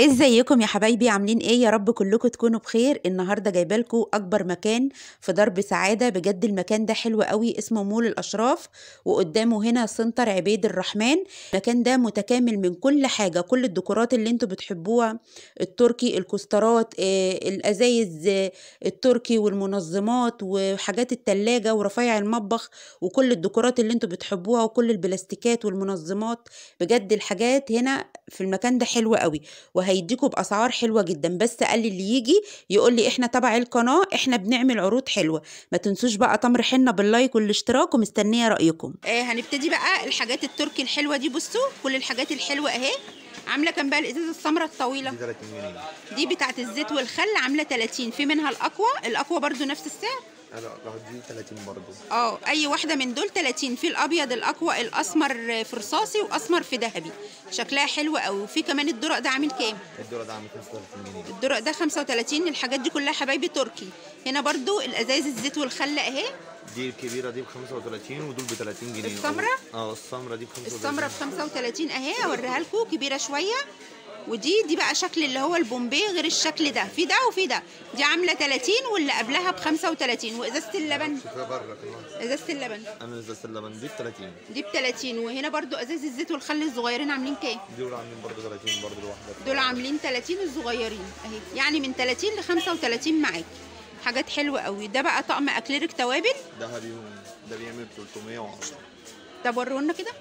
ازيكم يا حبايبي عاملين ايه يا رب كلكم تكونوا بخير النهارده جايبه لكم اكبر مكان في درب سعاده بجد المكان ده حلو قوي اسمه مول الاشراف وقدامه هنا سنتر عبيد الرحمن المكان ده متكامل من كل حاجه كل الديكورات اللي انتوا بتحبوها التركي الكوسترات آه، الازايز آه، التركي والمنظمات وحاجات التلاجة ورفايع المطبخ وكل الديكورات اللي انتوا بتحبوها وكل البلاستيكات والمنظمات بجد الحاجات هنا في المكان ده حلوه قوي وهيديكوا باسعار حلوه جدا بس قال لي اللي يجي يقول لي احنا تبع القناه احنا بنعمل عروض حلوه ما تنسوش بقى تمر حنه باللايك والاشتراك ومستنيه رايكم آه هنبتدي بقى الحاجات التركي الحلوه دي بصوا كل الحاجات الحلوه اهي عامله كام بقى الازازه السمراء الطويله دي 30 جنيه دي بتاعت الزيت والخل عامله 30 في منها الاقوى الاقوى برضو نفس السعر لا لا دي 30 برضه اه اي واحده من دول 30 في الابيض الاقوى الاسمر في رصاصي واسمر في ذهبي شكلها حلو قوي وفي كمان الدرق ده عامل كام الدولار ده عامل 35 جنيه الدرق ده 35 الحاجات دي كلها حبايبي تركي هنا برضو الازايز الزيت والخل اهي دي الكبيره دي ب 35 ودول ب 30 جنيه السمرة؟ اه السمره دي ب 35 السمره ب 35 اهي اوريها لكم كبيره شويه ودي دي بقى شكل اللي هو البومبي غير الشكل ده في ده وفي ده دي عامله 30 واللي قبلها ب 35 وازازه اللبن شوفها بره كمان ازازه اللبن انا ازازه اللبن دي ب 30 دي ب 30 وهنا برضو ازاز الزيت والخل الصغيرين عاملين كام دول عاملين برضه 30 برضه الواحده دول عاملين 30 الصغيرين اهي يعني من 30 ل 35 معاك حاجات حلوه قوي ده بقى طقم اكليريك توابل ده بيهم ده بيعمل 310 ده ورونا كده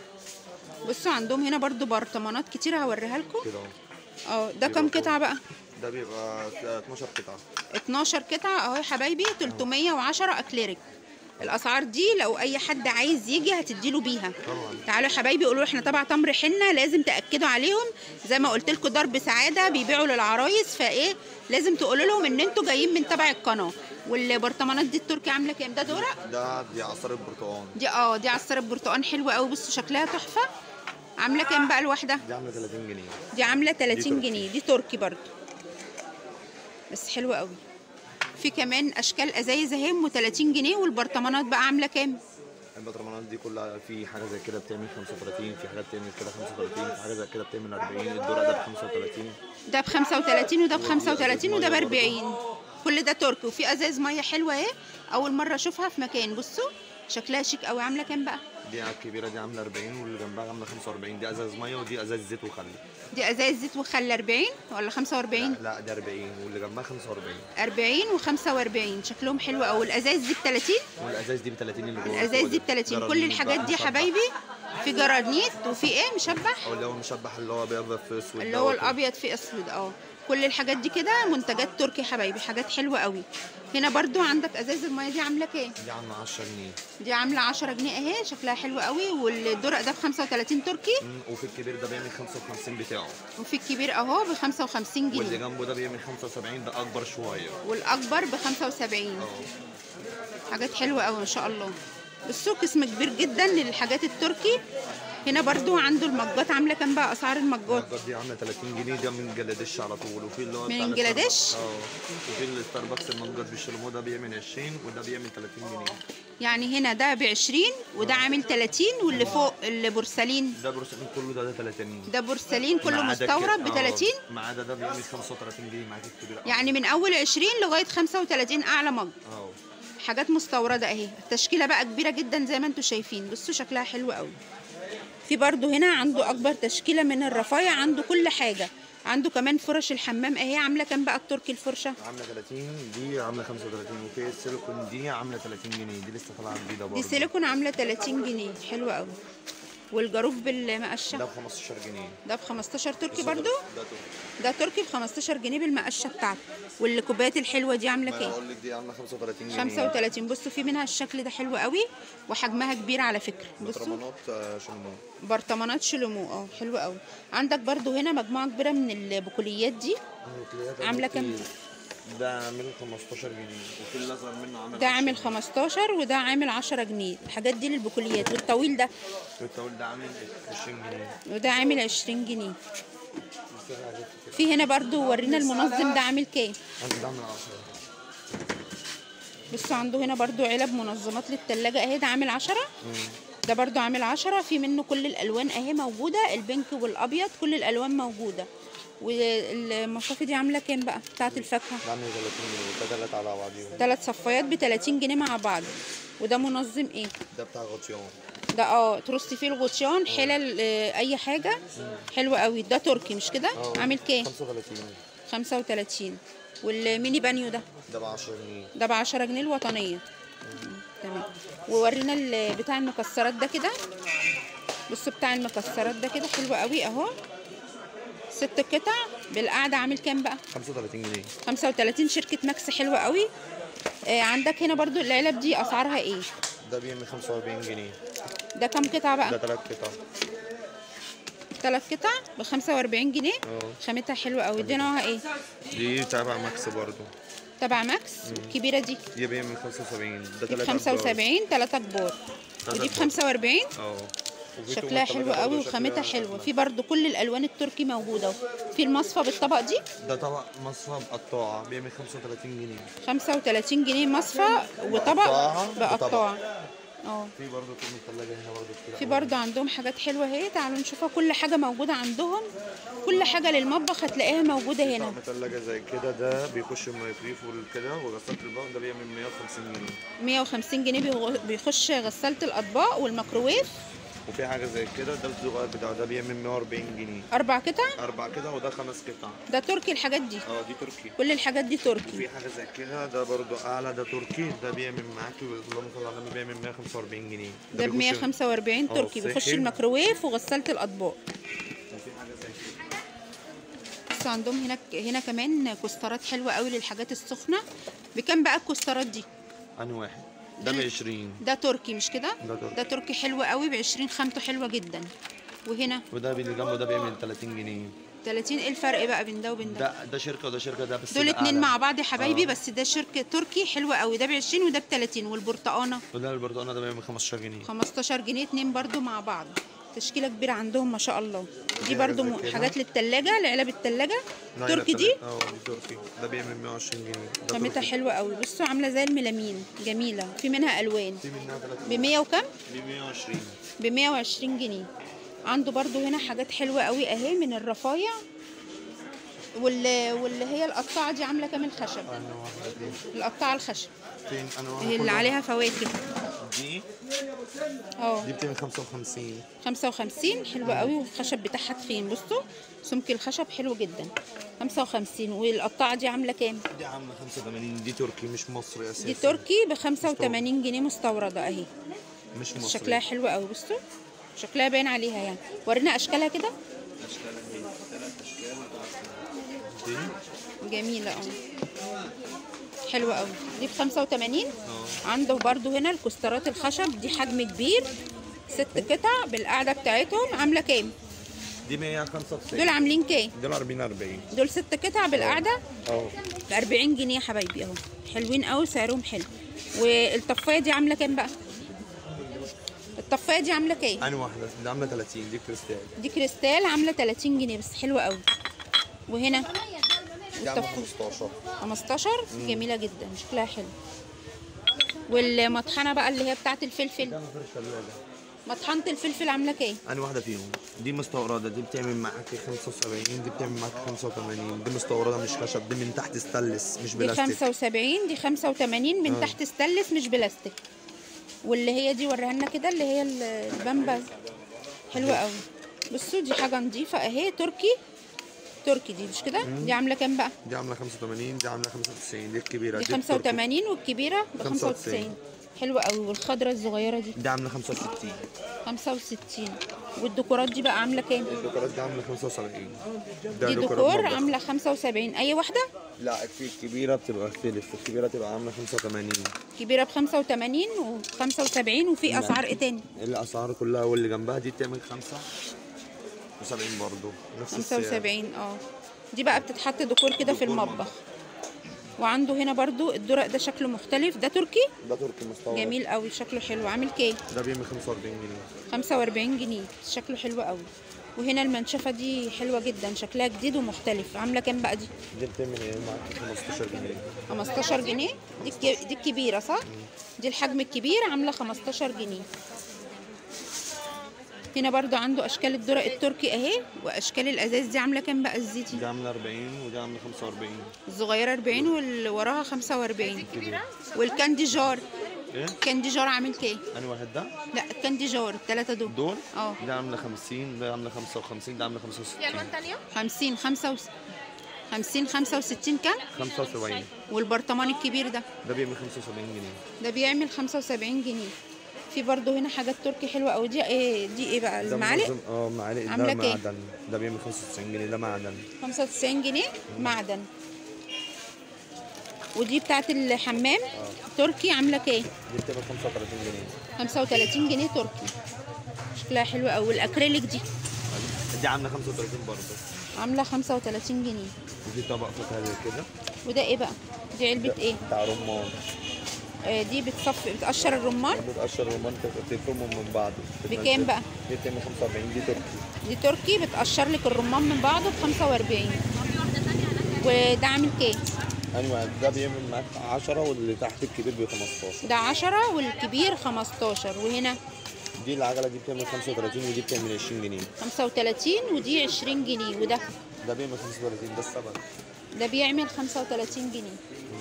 بصوا عندهم هنا برضو برطمانات كتير هوريها لكم كده اهو اه ده كام قطعه بقى ده بيبقى 12 قطعه 12 قطعه اهو يا حبايبي 310 اكليريك الاسعار دي لو اي حد عايز يجي هتديله بيها طبعا تعالوا يا حبايبي قولوا احنا تبع تمر حنه لازم تاكدوا عليهم زي ما قلت لكم درب سعاده بيبيعوا للعرايس فايه لازم تقولوا لهم ان انتوا جايين من تبع القناه والبرطمانات دي التركي عامله كام ده درق ده دي عصير البرتقال دي اه دي عصاره برتقان حلوه قوي بصوا شكلها تحفه عامله كام بقى الواحده دي عامله 30 جنيه دي عامله 30 تركي. جنيه دي تركي برضو بس حلوه قوي في كمان اشكال ازايز اهي ام 30 جنيه والبرطمانات بقى عامله كام البطرمانات دي كلها في حاجه زي كده بتعمل 35 في حاجات بتعمل كده 35 في حاجه زي كده بتعمل 40 الدورة ده ب 35 ده ب 35 وده ب 35 وده ب 40 كل ده تركي وفي ازايز ميه حلوه اهي اول مره اشوفها في مكان بصوا شكلها شيك قوي عامله كام بقى دي على الكبيره دي عامله 40 واللي جنبها عامله 45 دي ازاز ميه ودي ازاز زيت وخل دي ازايز زيت وخل 40 ولا 45 لا دي 40 واللي جنبها 45 40 و45 شكلهم حلو قوي الازايز دي ب 30 والازاز دي ب 30 اللي جوه الازايز دي ب 30 كل الحاجات دي يا حبايبي في جرانيت وفي ايه مشبح او اللي هو مشبح اللي هو ابيض في اسود اللي هو دوت. الابيض في اسود اه كل الحاجات دي كده منتجات تركي يا حبايبي حاجات حلوه قوي هنا برضو عندك ازاز الميه دي عامله كام دي عامله 10 جنيه دي عامله 10 جنيه اهي شكلها حلو قوي والدرق ده ب 35 تركي مم، وفي الكبير ده بيعمل 55 بتاعه وفي الكبير اهو ب 55 واللي جنيه جنبه ده بيعمل 75 ده اكبر شويه والاكبر ب 75 اه حاجات حلوه قوي ما شاء الله السوق قسم كبير جدا للحاجات التركي هنا برضو عنده المجات عامله كام بقى اسعار المجات الجد دي عامله 30 جنيه ده من جلاديش على طول وفي اللي هو من بتاع جلاديش؟ الستاربكس. اه وفي الستاربكس المجد بالشلمو ده بيعمل 20 وده بيعمل 30 جنيه يعني هنا ده ب 20 وده عامل 30 واللي فوق البورسلين ده بروسلين كله ده ده 30 ده بورسلين كله ما عدا مستورد ب كده- 30 اه، ما عدا ده بيعمل 35 جنيه معاك الكبير أوي. يعني من اول 20 لغايه 35 اعلى مج اه حاجات مستورده اهي التشكيله بقى كبيره جدا زي ما انتم شايفين بصوا شكلها حلو قوي في برضو هنا عنده اكبر تشكيله من الرفايع عنده كل حاجه عنده كمان فرش الحمام اهي عامله كام بقى التركي الفرشه عامله 30 دي عامله 35 وفي السيليكون دي عامله 30 جنيه دي لسه طالعه جديده برضه دي سيليكون عامله 30 جنيه حلوه قوي والجاروف ده بالمقشه ب 15 جنيه ده ب 15 تركي بس ده- برضو ده تركي. ده تركي ب 15 جنيه بالمقشه بتاعته والكوبايات الحلوه دي عامله ما كام اقول لك دي عامله 35 جنيه 35 بصوا في منها الشكل ده حلو قوي وحجمها كبير على فكره بصوا بطرمانات آه، شلمون برطمانات شلومو اه حلو قوي عندك برضو هنا مجموعه كبيره من البقوليات دي عاملة كام؟ ده عامل 15 جنيه وفي اللي اصغر منه عامل ده 10 عامل جنيه. 15 وده عامل 10 جنيه الحاجات دي للبقوليات والطويل ده والطاول ده عامل 20 جنيه وده عامل 20 جنيه بس أنا عجبت كده. في هنا برضو ورينا المنظم ده عامل كام عندي ده عامل 10 بصوا عنده هنا برضو علب منظمات للتلاجة اهي ده عامل 10 ده برضو عامل 10 في منه كل الالوان اهي موجوده البنك والابيض كل الالوان موجوده والمصافي دي عامله كام بقى بتاعه الفاكهه ده عامل 30 جنيه ده تلات على بعضيهم ثلاث صفايات ب 30 جنيه مع بعض وده منظم ايه ده بتاع غطيان ده اه ترصي فيه الغطيان حلل آه، اي حاجه حلو قوي ده تركي مش كده اه. عامل كام 35 35 والميني بانيو ده ده ب 10 جنيه ده ب 10 جنيه الوطنيه تمام وورينا ال- بتاع المكسرات ده كده بصوا بتاع المكسرات ده كده حلو قوي اهو ست قطع بالقعده عامل كام بقى 35 جنيه 35 شركه ماكس حلوه قوي آه عندك هنا برضو العلب دي اسعارها ايه ده بيعمل 45 جنيه ده كام قطعه ده بقى تلات قطع ثلاث قطع ب 45 جنيه اه. خامتها حلوه قوي دي نوعها ايه دي تابع ماكس برضو تبع ماكس الكبيره دي دي بيعمل 75 ده دي ب تلات 75 ثلاثة كبار ودي ب أكبار. 45 اه وفي شكلها توم حلو التلاجة قوي برضو وخامتها شكلها حلوه في برضو كل الالوان التركي موجوده في المصفى بالطبق دي ده طبق مصفى بقطاعة بيعمل 35 جنيه 35 جنيه مصفى وطبق بقطاعة بقطاع اه في برضه توم التلاجة هنا برضه كتير في أوي. برضو عندهم حاجات حلوه اهي تعالوا نشوفها كل حاجه موجوده عندهم كل حاجه للمطبخ هتلاقيها موجوده هنا طقم تلاجة زي كده ده بيخش الميكرويف وكده وغسالة الباقي ده بيعمل 150 جنيه 150 جنيه بيغ- بيخش غساله الاطباق والميكروويف وفي حاجة زي كده ده الصغير بتاعه ده بيعمل 140 جنيه اربع قطع أربع كده وده خمس قطع ده تركي الحاجات دي اه دي تركي كل الحاجات دي تركي وفي حاجة زي كده ده برضه أعلى ده تركي ده بيعمل معاكي اللهم صل على النبي بيعمل 145 جنيه ده ب بيخش- 145 اه، تركي بيخش ساخن. الميكروويف وغساله الاطباق وفي حاجة زي كده بس عندهم هنا هنا كمان كوسترات حلوه قوي للحاجات السخنه بكام بقى الكوسترات دي أنا واحد ده ب 20 ده تركي مش كده ده تركي. ده تركي حلو قوي ب 20 خامته حلوه جدا وهنا وده اللي جنبه ده بيعمل 30 جنيه 30 ايه الفرق بقى بين ده وبين ده ده ده شركة وده شركة ده بس دول ده اتنين أعلى. مع بعض يا حبايبي اه. بس ده شركه تركي حلوه قوي ده ب 20 وده ب 30 والبرتقانه وده البرتقانة ده بيعمل 15 جنيه 15 جنيه اتنين برضو مع بعض تشكيله كبيره عندهم ما شاء الله دي دي برضو حاجة م- زي كده. حاجات للتلاجة لعلب التلاجة لا، تركي لا، دي اه دي تركي ده بيعمل 120 جنيه ده خامتها تركي. حلوه قوي بصوا عامله زي الميلامين جميله في منها الوان في منها 30 ب 100 وكم ب 120 ب 120 جنيه عنده برضو هنا حاجات حلوه قوي اهي من الرفايع واللي, واللي هي القطاعه دي عامله كام الخشب انا واحدة دي القطاعه الخشب فين انا واحدة اللي كلها. عليها فواكه دي اه دي بتعمل 55 55 حلوة قوي والخشب بتاعها فين بصوا سمك الخشب حلو جدا 55 والقطاعة دي عاملة كام؟ دي عاملة 85 دي تركي مش مصري اساسا دي تركي ب 85 جنيه مستوردة اهي مش مصري شكلها حلو قوي بصوا شكلها باين عليها يعني ورينا اشكالها كده دي جميلة اه حلوة قوي دي ب 85 اه عنده برضو هنا الكسترات الخشب دي حجم كبير ست قطع بالقعدة بتاعتهم عاملة كام؟ دي 195 دول عاملين كام؟ دول 40 40 دول ست قطع بالقعدة اه ب 40 جنيه يا حبايبي اهو حلوين قوي سعرهم حلو والطفايه دي عامله كام بقى الطفايه دي عامله كام انا واحدة دي عاملة 30 دي كريستال دي كريستال عامله 30 جنيه بس حلوه قوي وهنا دي عاملة والطف- 15 15 جميله جدا شكلها حلو والمطحنه بقى اللي هي بتاعه الفلفل ده غير الثلاجة مطحنه الفلفل عامله كام انا واحدة فيهم دي مستوردة دي بتعمل معاكي 75 دي بتعمل معاكي 85 دي مستوردة مش خشب دي من تحت ستانلس مش دي بلاستيك 75 دي 85 من آه. تحت ستانلس مش بلاستيك واللي هي دي وريها لنا كده اللي هي ال- البامبا حلوه قوي بصوا دي حاجه نظيفه اهي تركي تركي دي مش كده دي عامله كام بقى دي عاملة 85 دي عاملة 95 دي الكبيرة دي التركي. 85 والكبيره ب 95. 95 حلوه قوي والخضره الصغيره دي دي عاملة 65 65 والديكورات دي بقى عامله كام الديكورات دي عاملة 75 ده دي ديكورات ديكور مطبخ. عامله 75 اي واحده لا في الكبيرة بتبقى اختلف الكبيرة تبقى عاملة 85 كبيره ب 85 و 75 وفي اسعار ايه تاني الأسعار كلها واللي جنبها دي بتعمل 75 برضو نفس السعر 75 اه دي بقى بتتحط ديكور كده في المطبخ وعنده هنا برضو الدرق ده شكله مختلف ده تركي ده تركي مستورد جميل قوي شكله حلو عامل كام ده بيعمل 45 جنيه 45 جنيه شكله حلو قوي وهنا المنشفه دي حلوه جدا شكلها جديد ومختلف عامله كام بقى دي دي بتعمل ايه معاك 15 جنيه 15 جنيه دي الك- دي الكبيره صح دي الحجم الكبير عامله 15 جنيه هنا برضو عنده اشكال الذره التركي اهي واشكال الازاز دي عامله كام بقى الزيتي دي عامله 40 ودي عامله 45 الصغيره 40 واللي وراها 45 كده والكاندي جار ايه كاندي جار عامل كام انا واحد ده لا الكاندي جار الثلاثه دول دول اه ده عامله 50 ده عامله 55 ده عامله 65 50 5 50 65 كام 75 والبرطمان الكبير ده ده بيعمل 75 جنيه ده بيعمل 75 جنيه في برضو هنا حاجات تركي حلوه قوي دي ايه دي ايه بقى ده المعالق منظم- اه معالق عاملة ده كام؟ معدن ده بيعمل 95 جنيه ده معدن 95 جنيه معدن ودي بتاعت الحمام تركي عامله كام دي بتعمل 35 جنيه 35 جنيه تركي شكلها حلو قوي والاكريليك دي دي عامله 35 برضه عامله 35 جنيه ودي طبق فاكهه زي كده وده ايه بقى دي علبه ايه بتاع رمان آه دي بتصفي بتقشر الرمان بتقشر رمان تفرمهم من بعض بكام بقى؟ دي بتعمل 45 دي تركي دي تركي بتقشر لك الرمان من بعضه ب 45 وده عامل كام انواع ده بيعمل معاك 10 واللي تحت الكبير ب 15 ده 10 والكبير 15 وهنا دي العجله دي بتعمل 35 ودي بتعمل 20 جنيه 35 ودي 20 جنيه وده ده بيعمل 35 ده السبب ده بيعمل 35 جنيه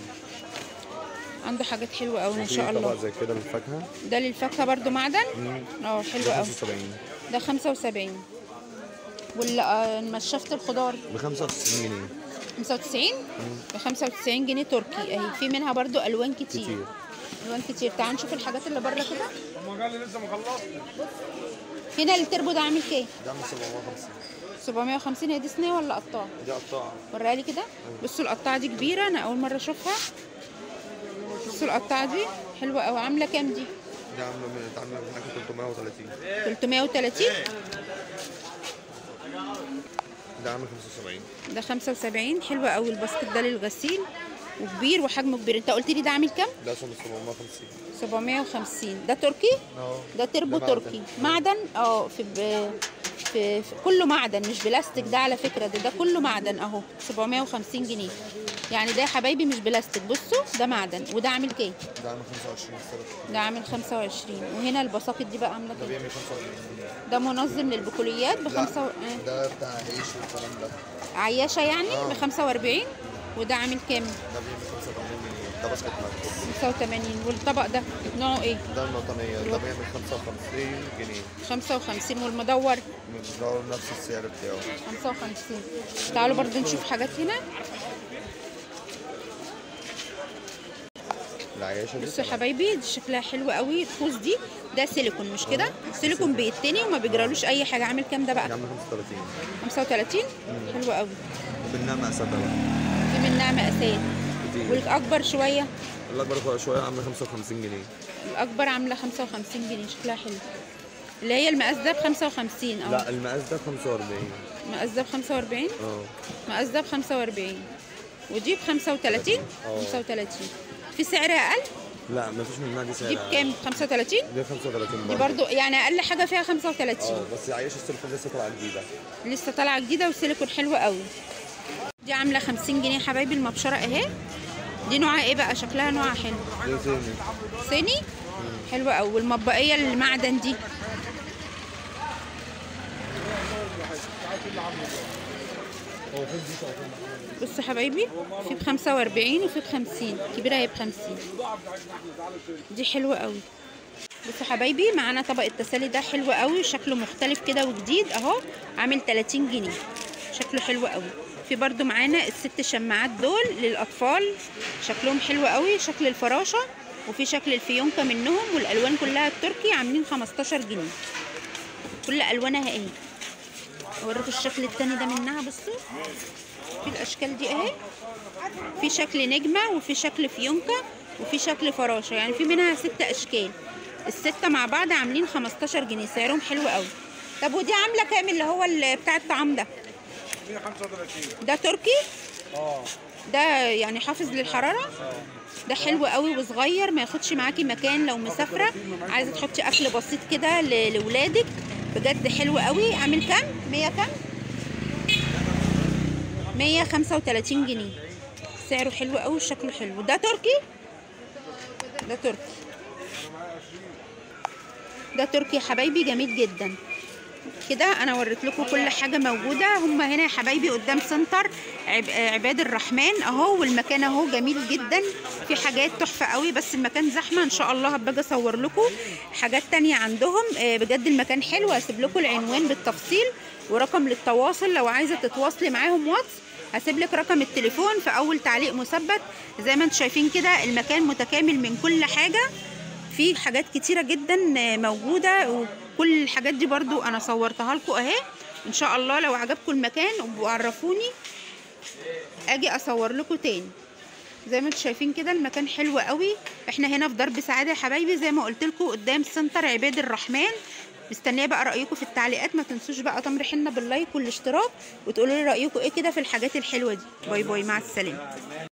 عنده حاجات حلوه قوي ما في شاء طبق الله زي كده للفاكهه ده للفاكهه برضو معدن مم. اه حلو ده قوي 75 ده 75 والمشافة الخضار ب 95 جنيه 95 ب 95 جنيه تركي اهي في منها برضو الوان كتير, كتير الوان كتير تعال نشوف الحاجات اللي بره كده ما قال لي لسه ما خلصت هنا التربو ده عامل كام ده عامل 750 750 هي دي صينيه ولا قطاع دي قطاعه وريها لي كده بصوا القطاعه دي كبيره انا اول مره اشوفها بصوا القطاعه دي حلوه قوي عامله كام دي دي عامله عامله معاك 330 330 ده عامل 75 ده 75 حلوه قوي الباسكت ده للغسيل وكبير وحجمه كبير انت قلت لي ده عامل كام ده عشان 750 750 ده تركي اه ده تربو ده معدن. تركي معدن اه في, ب... في في كله معدن مش بلاستيك ده على فكره ده ده كله معدن اهو 750 جنيه يعني ده يا حبايبي مش بلاستيك بصوا ده معدن وده عامل كام ده عامل 25 السنه ده عامل 25 وهنا البساقط دي بقى عامله ده كام بيعمل 45 جنيه ده منظم للبقوليات لا، بخمسة و... آه. ده بتاع عيش والكلام ده عياشه يعني آه. ب 45 وده عامل كام ده بيعمل 85 جنيه ده باسكت مكتوب 85 والطبق ده نوعه ايه ده الوطنية ده بيعمل 55 جنيه 55 والمدور ده نفس السعر بتاعه 55 تعالوا برضو نشوف حاجات هنا العياشة دي بصوا يا حبايبي دي شكلها حلو قوي الخوص دي ده سيليكون مش كده سيليكون بيتني وما بيجرالوش اي حاجه عامل كام ده دي بقى عاملة 35 35 حلو قوي وبالنعمة مقاسات بقى في منها مقاسات كتير والاكبر شويه الأكبر فوق شوية عاملة 55 جنيه الاكبر عامله 55 جنيه شكلها حلو اللي هي المقاس ده ب 55 اه لا المقاس ده 45 المقاس ده ب 45 اه المقاس ده ب 45 ودي ب 35 اه. 35 في سعر اقل لا مفيش منها دي سعر دي بكام 35 دي 35 دي برضه برضو يعني اقل حاجه فيها 35 اه بس عياشة السيليكون لسه طالعة جديدة لسه طالعه جديده وسيليكون حلو قوي دي عامله 50 جنيه يا حبايبي المبشره اهي دي نوعها ايه بقى شكلها نوعها حلو دي صيني صيني حلوه قوي والمطبقيه المعدن دي بصوا يا حبايبي في ب 45 وفي ب 50 كبيره هي ب 50 دي حلوه قوي بصوا يا حبايبي معانا طبق التسالي ده حلو قوي شكله مختلف كده وجديد اهو عامل 30 جنيه شكله حلو قوي في برضو معانا الست شماعات دول للاطفال شكلهم حلو قوي شكل الفراشه وفي شكل الفيونكه منهم والالوان كلها التركي عاملين 15 جنيه كل الوانها اهي اوريكم الشكل التاني ده منها بصوا في الاشكال دي اهي في شكل نجمه وفي شكل فيونكه وفي شكل فراشه يعني في منها ست اشكال الستة مع بعض عاملين 15 جنيه سعرهم حلو قوي طب ودي عامله كام اللي هو اللي بتاع الطعام ده 135 ده تركي اه ده يعني حافظ للحراره ده حلو قوي وصغير ما ياخدش معاكي مكان لو مسافره عايزه تحطي اكل بسيط كده ل- لاولادك بجد حلو قوي عامل كام 100 كام 135 جنيه سعره حلو قوي وشكله حلو ده تركي ده تركي ده تركي يا حبايبي جميل جدا كده انا وريت لكم كل حاجه موجوده هم هنا يا حبايبي قدام سنتر عب... عباد الرحمن اهو والمكان اهو جميل جدا في حاجات تحفه قوي بس المكان زحمه ان شاء الله هبقى اصور لكم حاجات تانية عندهم آه، بجد المكان حلو هسيب لكم العنوان بالتفصيل ورقم للتواصل لو عايزه تتواصلي معاهم واتس هسيب لك رقم التليفون في اول تعليق مثبت زي ما انتم شايفين كده المكان متكامل من كل حاجه في حاجات كتيرة جدا موجودة وكل الحاجات دي برضو انا صورتها لكم اهي ان شاء الله لو عجبكم المكان وعرفوني اجي اصور لكم تاني زي ما انتم شايفين كده المكان حلو قوي احنا هنا في درب سعادة يا حبايبي زي ما قلت لكم قدام سنتر عباد الرحمن مستنيه بقى رايكم في التعليقات ما تنسوش بقى تمر حنا باللايك والاشتراك وتقولوا لي رايكم ايه كده في الحاجات الحلوه دي باي باي مع السلامه